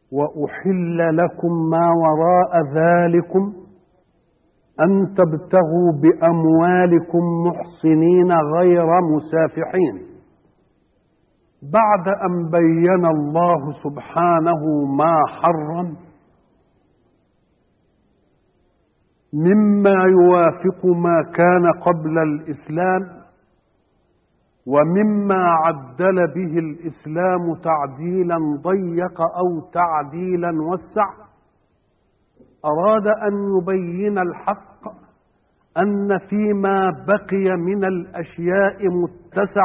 وأحل لكم ما وراء ذلكم أن تبتغوا بأموالكم محصنين غير مسافحين بعد أن بين الله سبحانه ما حرم مما يوافق ما كان قبل الإسلام ومما عدل به الإسلام تعديلا ضيق أو تعديلا وسع أراد أن يبين الحق أن فيما بقي من الأشياء متسع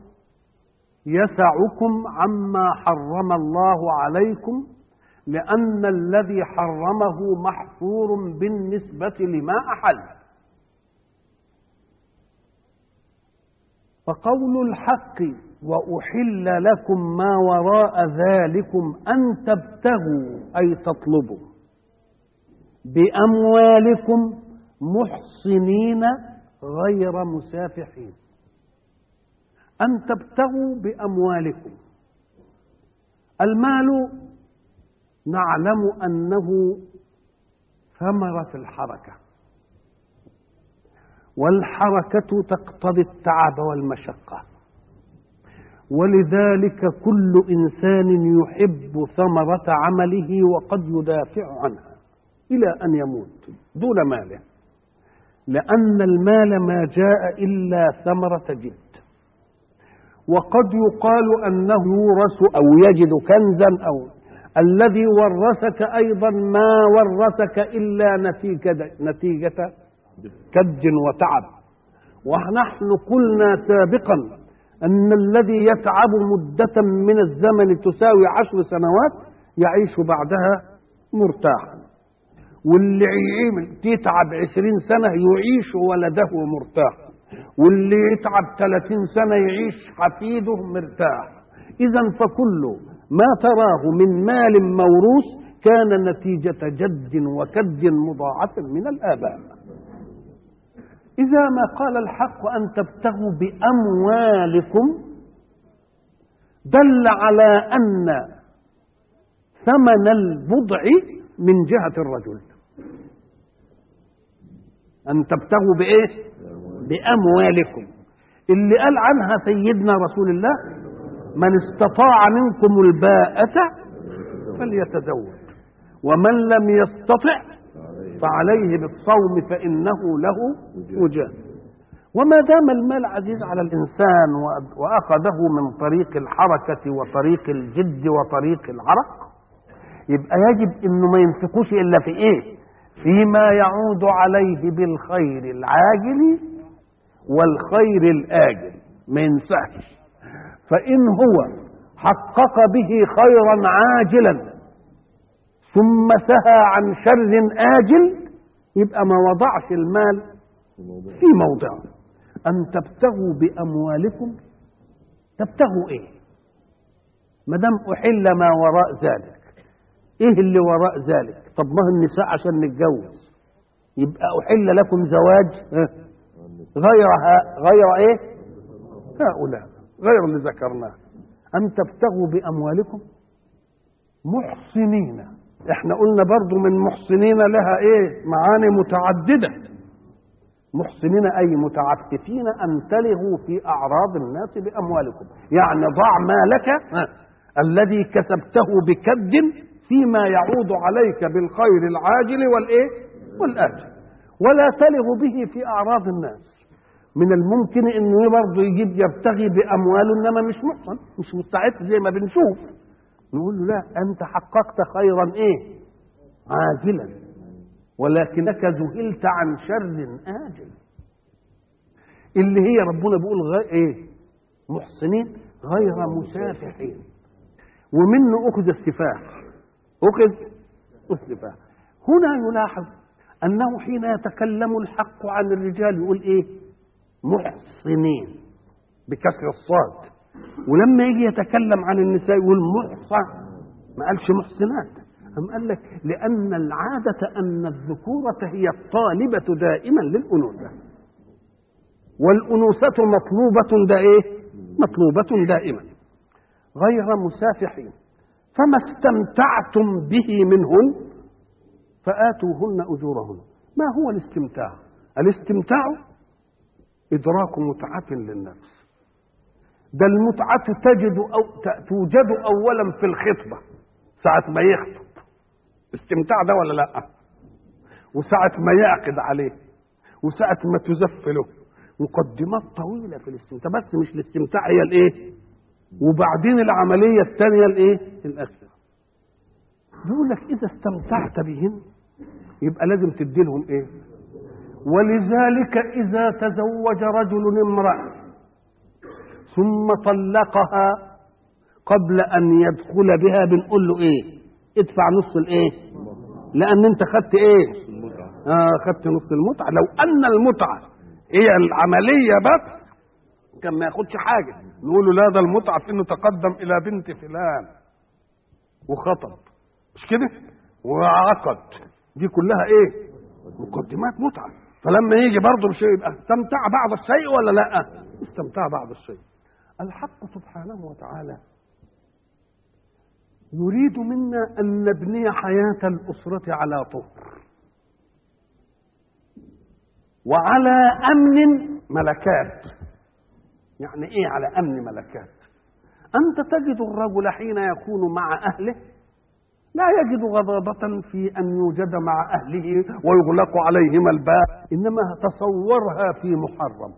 يسعكم عما حرم الله عليكم لأن الذي حرمه محصور بالنسبة لما أحل فقول الحق وأحل لكم ما وراء ذلكم أن تبتغوا أي تطلبوا بأموالكم محصنين غير مسافحين أن تبتغوا بأموالكم المال نعلم أنه ثمرة الحركة والحركة تقتضي التعب والمشقة ولذلك كل إنسان يحب ثمرة عمله وقد يدافع عنها إلى أن يموت دون ماله لأن المال ما جاء إلا ثمرة جد وقد يقال أنه يورث أو يجد كنزا أو الذي ورثك أيضا ما ورثك إلا نتيجة, نتيجة كد وتعب ونحن قلنا سابقا أن الذي يتعب مدة من الزمن تساوي عشر سنوات يعيش بعدها مرتاحا واللي يتعب عشرين سنة يعيش ولده مرتاح واللي يتعب ثلاثين سنة يعيش حفيده مرتاح إذا فكل ما تراه من مال موروث كان نتيجة جد وكد مضاعف من الآباء إذا ما قال الحق أن تبتغوا بأموالكم دل على أن ثمن البضع من جهة الرجل أن تبتغوا بإيه؟ بأموالكم اللي قال عنها سيدنا رسول الله من استطاع منكم الباءة فليتزوج ومن لم يستطع فعليه بالصوم فإنه له وجاه وما دام المال عزيز على الإنسان وأخذه من طريق الحركة وطريق الجد وطريق العرق يبقى يجب انه ما ينفقوش الا في ايه فيما يعود عليه بالخير العاجل والخير الاجل ما ينساش فان هو حقق به خيرا عاجلا ثم سهى عن شر اجل يبقى ما وضعش المال في موضعه ان تبتغوا باموالكم تبتغوا ايه ما دام احل ما وراء ذلك ايه اللي وراء ذلك طب ما هو النساء عشان نتجوز يبقى احل لكم زواج غير غير ايه هؤلاء غير اللي ذكرناه ان تبتغوا باموالكم محصنين احنا قلنا برضو من محصنين لها ايه معاني متعدده محسنين اي متعففين ان تلغوا في اعراض الناس باموالكم يعني ضع مالك الذي كسبته بكد فيما يعود عليك بالخير العاجل والايه والاجل ولا تلغ به في اعراض الناس من الممكن انه برضه يجيب يبتغي بامواله انما مش محصن مش مستعد زي ما بنشوف نقول له لا انت حققت خيرا ايه عاجلا ولكنك ذهلت عن شر آجل اللي هي ربنا بيقول غير ايه محسنين غير مسافحين ومنه أخذ السفاح أخذ السفاح هنا يلاحظ أنه حين يتكلم الحق عن الرجال يقول إيه محصنين بكسر الصاد ولما يجي يتكلم عن النساء يقول محصن ما قالش محسنات أم قال لك لأن العادة أن الذكورة هي الطالبة دائما للأنوثة والأنوثة مطلوبة دا إيه؟ مطلوبة دائما غير مسافحين فما استمتعتم به منهن فآتوهن أجورهن ما هو الاستمتاع الاستمتاع إدراك متعة للنفس ده المتعة تجد أو توجد أولا في الخطبة ساعة ما يخطب استمتاع ده ولا لا وساعة ما يعقد عليه وساعة ما تزف له مقدمات طويلة في الاستمتاع بس مش الاستمتاع هي الايه وبعدين العملية الثانية الايه الأخيرة بيقول لك إذا استمتعت بهن يبقى لازم تدي لهم ايه ولذلك إذا تزوج رجل امرأة ثم طلقها قبل أن يدخل بها بنقول له ايه ادفع نص الايه لأن انت خدت ايه آه خدت نص المتعة لو أن المتعة هي العملية بس كان ما ياخدش حاجة نقول له لا ده المتعة في انه تقدم إلى بنت فلان وخطب مش كده وعقد دي كلها ايه مقدمات متعة فلما يجي برضه بشيء يبقى استمتع بعض الشيء ولا لا استمتع بعض الشيء الحق سبحانه وتعالى يريد منا أن نبني حياة الأسرة على طهر وعلى أمن ملكات يعني إيه على أمن ملكات أنت تجد الرجل حين يكون مع أهله لا يجد غضاضة في أن يوجد مع أهله ويغلق عليهما الباب إنما تصورها في محرم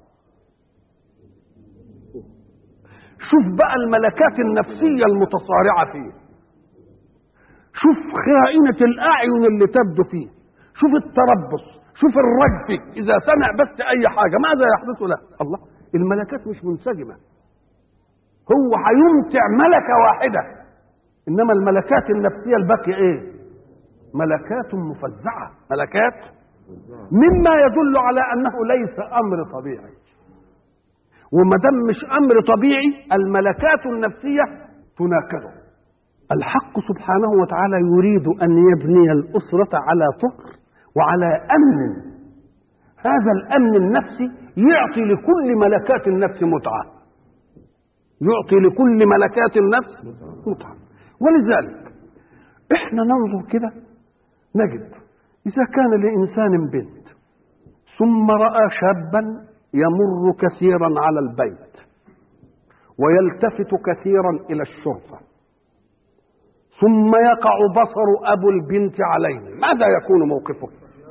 شوف بقى الملكات النفسية المتصارعة فيه شوف خائنة الأعين اللي تبدو فيه شوف التربص شوف الرجف إذا سمع بس أي حاجة ماذا يحدث له الله الملكات مش منسجمة هو هيمتع ملكة واحدة إنما الملكات النفسية الباقية إيه ملكات مفزعة ملكات مما يدل على أنه ليس أمر طبيعي وما دام مش أمر طبيعي الملكات النفسية تناقضه الحق سبحانه وتعالى يريد أن يبني الأسرة على طهر وعلى أمن هذا الأمن النفسي يعطي لكل ملكات النفس متعة يعطي لكل ملكات النفس متعة ولذلك احنا ننظر كده نجد إذا كان لإنسان بنت ثم رأى شابا يمر كثيرا على البيت ويلتفت كثيرا إلى الشرطة ثم يقع بصر أبو البنت عليه ماذا يكون موقفه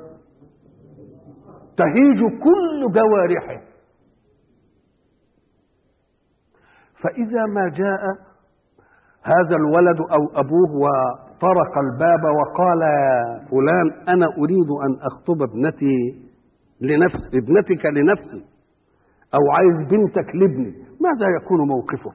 تهيج كل جوارحه فإذا ما جاء هذا الولد أو أبوه وطرق الباب وقال يا فلان أنا أريد أن أخطب ابنتي لنفس ابنتك لنفسي أو عايز بنتك لابني ماذا يكون موقفه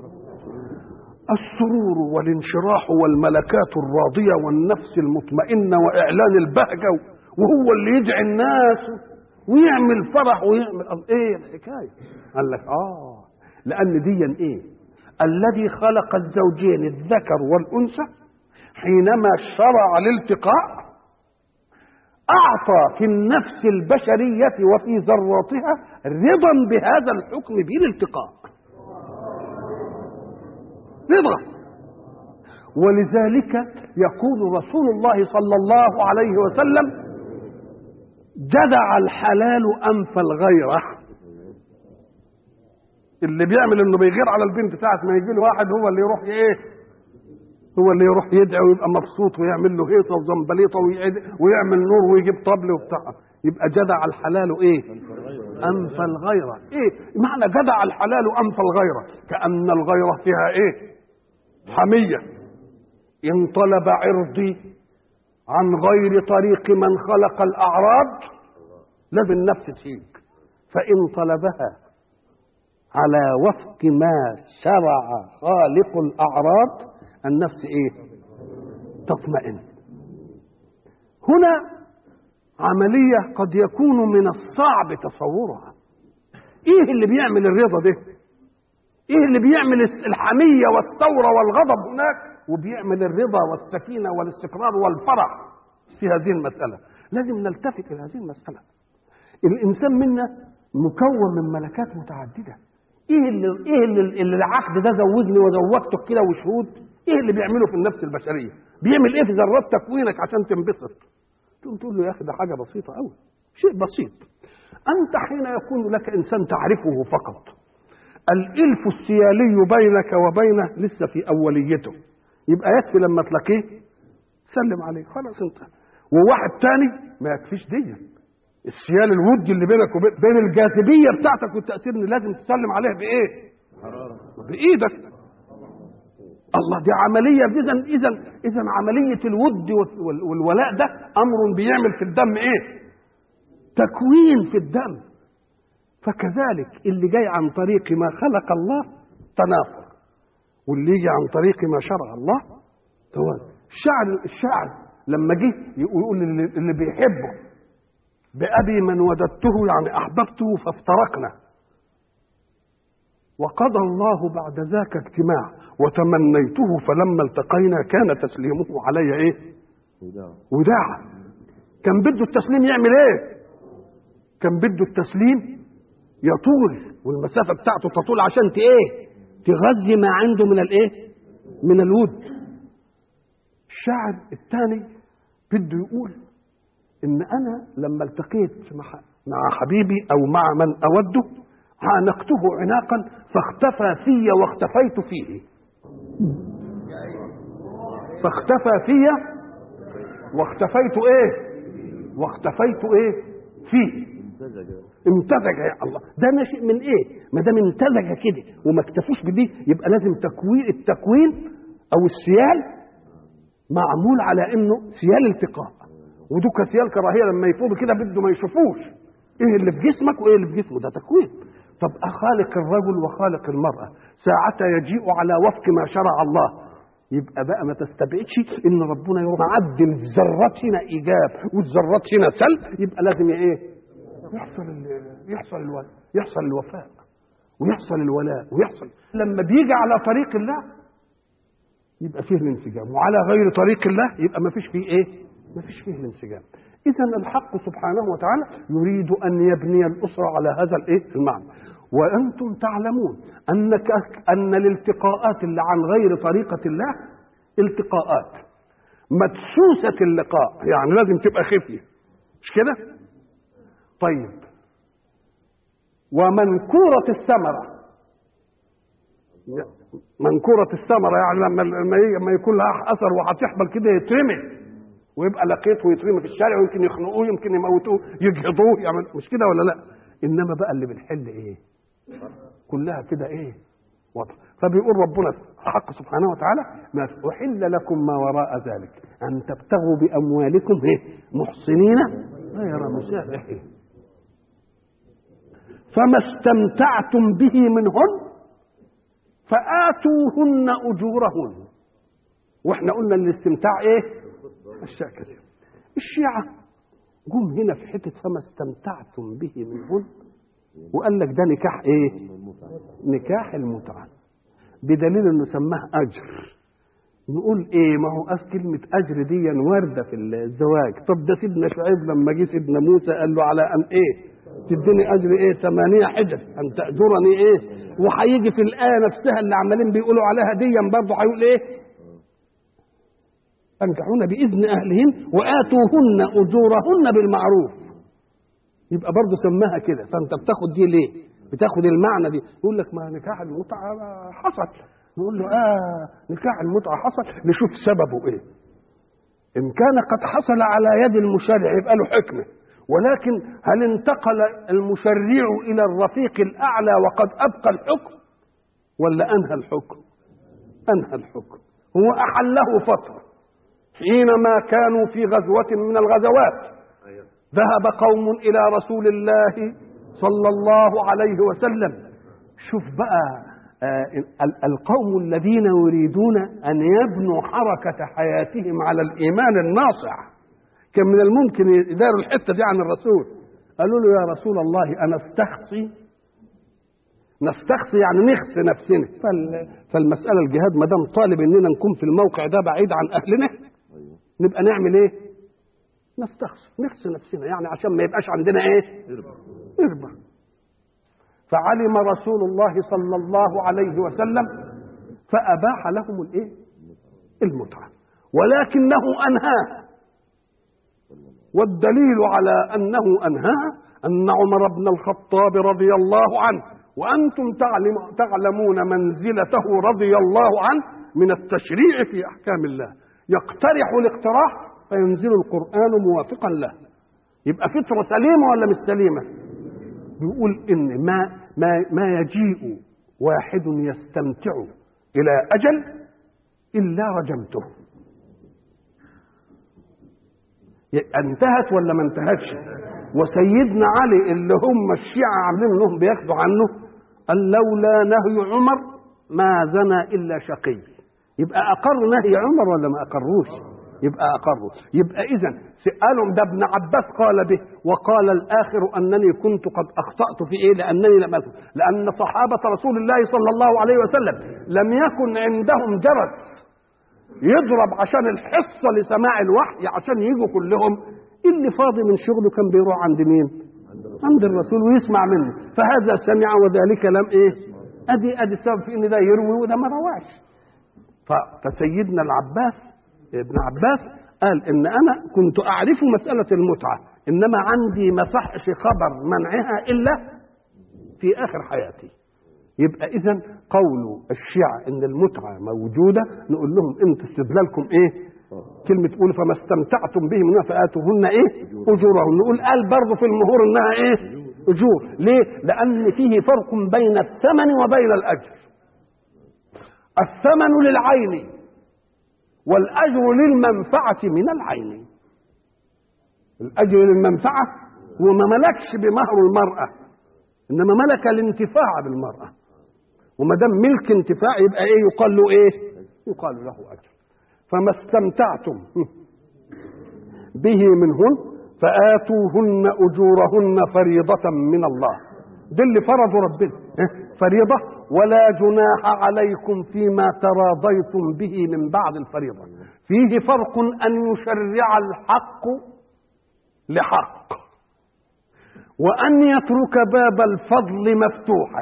السرور والانشراح والملكات الراضية والنفس المطمئنة وإعلان البهجة وهو اللي يدعي الناس ويعمل فرح ويعمل ايه الحكاية قال لك اه لأن ديا ايه الذي خلق الزوجين الذكر والأنثى حينما شرع الالتقاء أعطى في النفس البشرية وفي ذراتها رضا بهذا الحكم بالالتقاء رضا ولذلك يقول رسول الله صلى الله عليه وسلم جدع الحلال أنف الغيرة اللي بيعمل انه بيغير على البنت ساعة ما يجي له واحد هو اللي يروح ايه هو اللي يروح يدعي ويبقى مبسوط ويعمل له هيصه وزنبليطه ويعمل نور ويجيب طبل وبتاع يبقى جدع الحلال ايه؟ انف الغيره ايه؟ معنى جدع الحلال انف الغيره كان الغيره فيها ايه؟ حميه ان طلب عرضي عن غير طريق من خلق الاعراض لازم النفس تهيج فان طلبها على وفق ما شرع خالق الاعراض النفس ايه تطمئن هنا عملية قد يكون من الصعب تصورها ايه اللي بيعمل الرضا ده ايه اللي بيعمل الحمية والثورة والغضب هناك وبيعمل الرضا والسكينة والاستقرار والفرح في هذه المسألة لازم نلتفت إلى هذه المسألة الإنسان منا مكون من ملكات متعددة ايه اللي ايه اللي, اللي العقد ده زوجني وزوجتك كده وشهود ايه اللي بيعمله في النفس البشريه بيعمل ايه في ذرات تكوينك عشان تنبسط تقوم تقول له يا اخي ده حاجه بسيطه قوي شيء بسيط انت حين يكون لك انسان تعرفه فقط الالف السيالي بينك وبينه لسه في اوليته يبقى يكفي لما تلاقيه سلم عليه خلاص انت وواحد تاني ما يكفيش دي السيال الودي اللي بينك وبين بين الجاذبيه بتاعتك والتاثير ان لازم تسلم عليه بايه؟ بايدك الله دي عمليه اذا اذا اذا عمليه الود وال- والولاء ده امر بيعمل في الدم ايه؟ تكوين في الدم فكذلك اللي جاي عن طريق ما خلق الله تنافر واللي يجي عن طريق ما شرع الله توازن الشاعر الشاعر لما جه يقول اللي, اللي بيحبه بأبي من وددته يعني أحببته فافترقنا وقضى الله بعد ذاك اجتماع وتمنيته فلما التقينا كان تسليمه علي ايه وداعا كان بده التسليم يعمل ايه كان بده التسليم يطول والمسافه بتاعته تطول عشان ت- ايه تغذي ما عنده من الايه من الود الشاعر الثاني بده يقول ان انا لما التقيت مع مع حبيبي او مع من اوده عانقته عناقا فاختفى في واختفيت فيه فاختفى في واختفيت ايه واختفيت ايه فيه امتزج يا الله ده ناشئ من ايه ما دام امتزج كده وما اكتفوش بدي يبقى لازم تكوين التكوين او السيال معمول على انه سيال التقاء ودوك سيال كراهيه لما يفوضوا كده بده ما يشوفوش ايه اللي في جسمك وايه اللي في جسمه ده تكوين طب اخالق الرجل وخالق المراه ساعة يجيء على وفق ما شرع الله يبقى بقى ما تستبعدش ان ربنا يروح معدل الذرات هنا ايجاب والذرات هنا سلب يبقى لازم ايه يحصل ال- يحصل الولاء يحصل الوفاء ويحصل الولاء ويحصل لما بيجي على طريق الله يبقى فيه الانسجام وعلى غير طريق الله يبقى ما فيش فيه ايه ما فيش فيه الانسجام اذا الحق سبحانه وتعالى يريد ان يبني الاسره على هذا الايه المعنى وانتم تعلمون انك ان الالتقاءات اللي عن غير طريقه الله التقاءات مدسوسه اللقاء يعني لازم تبقى خفيه مش كده طيب ومنكوره الثمره منكورة الثمرة يعني لما لما ي- لما يكون لها أثر وهتحبل كده يترمي ويبقى لقيت ويترمي في الشارع ويمكن يخنقوه يمكن يموتوه يجهضوه يعمل مش كده ولا لا؟ إنما بقى اللي بالحل إيه؟ كلها كده إيه؟ وضع فبيقول ربنا حق سبحانه وتعالى ما أحل لكم ما وراء ذلك أن تبتغوا بأموالكم إيه؟ محصنين غير مسافحين فما استمتعتم به منهن فآتوهن أجورهن واحنا قلنا الاستمتاع ايه اشياء كثيرة الشيعة جم هنا في حتة فما استمتعتم به منهن وقال لك ده نكاح ايه نكاح المتعة بدليل انه سماه اجر نقول ايه ما هو أصل كلمة اجر دي وارده في الزواج طب ده سيدنا شعيب لما جه سيدنا موسى قال له على ان ايه تديني اجر ايه ثمانية حجج ان تأجرني ايه وهيجي في الآية نفسها اللي عمالين بيقولوا عليها ديا برضه هيقول ايه أنكحون بإذن أهلهن وآتوهن أجورهن بالمعروف يبقى برضه سماها كده فأنت بتاخد دي ليه؟ بتاخد المعنى دي يقول لك ما نكاح المتعة حصل نقول له آه نكاح المتعة حصل نشوف سببه إيه إن كان قد حصل على يد المشرع يبقى له حكمة ولكن هل انتقل المشرع إلى الرفيق الأعلى وقد أبقى الحكم ولا أنهى الحكم أنهى الحكم هو أحله فترة حينما كانوا في غزوة من الغزوات ذهب قوم إلى رسول الله صلى الله عليه وسلم شوف بقى آه ال- القوم الذين يريدون أن يبنوا حركة حياتهم على الإيمان الناصع كان من الممكن يداروا الحتة دي عن الرسول قالوا له يا رسول الله أنا استخصي نستخصي يعني نخصي نفسنا فال... فالمسألة الجهاد ما دام طالب إننا نكون في الموقع ده بعيد عن أهلنا نبقى نعمل إيه؟ نستخصي نخصي نفسنا يعني عشان ما يبقاش عندنا إيه؟ إربة فعلم رسول الله صلى الله عليه وسلم فأباح لهم الإيه؟ المتعة ولكنه أنهاها والدليل على أنه أنهاها أن عمر بن الخطاب رضي الله عنه وأنتم تعلم تعلمون منزلته رضي الله عنه من التشريع في أحكام الله يقترح الاقتراح فينزل القرآن موافقا له يبقى فطرة سليمة ولا مش سليمة بيقول إن ما ما ما يجيء واحد يستمتع إلى أجل إلا رجمته انتهت ولا ما انتهتش وسيدنا علي اللي هم الشيعة عاملين انهم بياخدوا عنه قال لولا نهي عمر ما زنى الا شقي يبقى اقر نهي عمر ولا ما اقروش يبقى اقروا يبقى اذا قالوا ده ابن عباس قال به وقال الاخر انني كنت قد اخطات في ايه لانني لم أكن لان صحابه رسول الله صلى الله عليه وسلم لم يكن عندهم جرس يضرب عشان الحصه لسماع الوحي عشان يجوا كلهم اللي فاضي من شغله كان بيروح عند مين عند الرسول ويسمع منه فهذا سمع وذلك لم ايه ادي ادي السبب في ان ده يروي وده ما رواش فسيدنا العباس ابن عباس قال ان انا كنت اعرف مساله المتعه انما عندي ما صحش خبر منعها الا في اخر حياتي يبقى اذا قول الشيعة ان المتعه موجوده نقول لهم انتوا استدلالكم ايه كلمة تقول فما استمتعتم به منها فآتوهن ايه؟ أجورهن، نقول قال برضه في المهور انها ايه؟ أجور، ليه؟ لأن فيه فرق بين الثمن وبين الأجر. الثمن للعين والأجر للمنفعة من العين. الأجر للمنفعة وما ملكش بمهر المرأة إنما ملك الانتفاع بالمرأة. وما دام ملك انتفاع يبقى ايه يقال له ايه؟ يقال له أجر. فما استمتعتم به منهن فآتوهن أجورهن فريضة من الله ده اللي فرضه ربنا فريضة ولا جناح عليكم فيما تراضيتم به من بعد الفريضة فيه فرق أن يشرع الحق لحق وأن يترك باب الفضل مفتوحا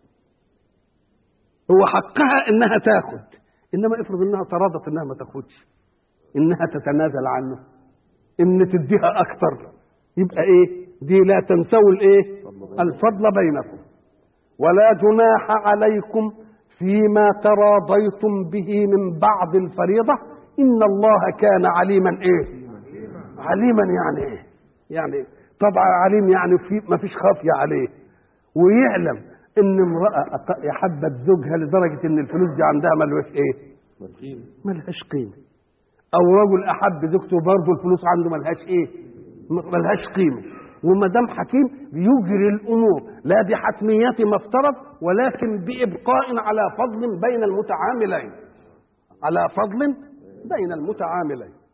هو حقها إنها تاخد انما افرض انها تراضت انها ما تاخدش انها تتنازل عنه ان تديها اكتر يبقى ايه دي لا تنسوا الايه الفضل بينكم ولا جناح عليكم فيما تراضيتم به من بعد الفريضه ان الله كان عليما ايه عليما يعني ايه يعني طبعا عليم يعني في ما فيش خافيه عليه ويعلم ان امراه حبت زوجها لدرجه ان الفلوس دي عندها ملهاش ايه؟ ملهاش قيمه. او رجل احب زوجته برضه الفلوس عنده ملهاش ايه؟ ملهاش قيمه. وما دام حكيم يجري الامور لا بحتميات ما افترض ولكن بابقاء على فضل بين المتعاملين. على فضل بين المتعاملين.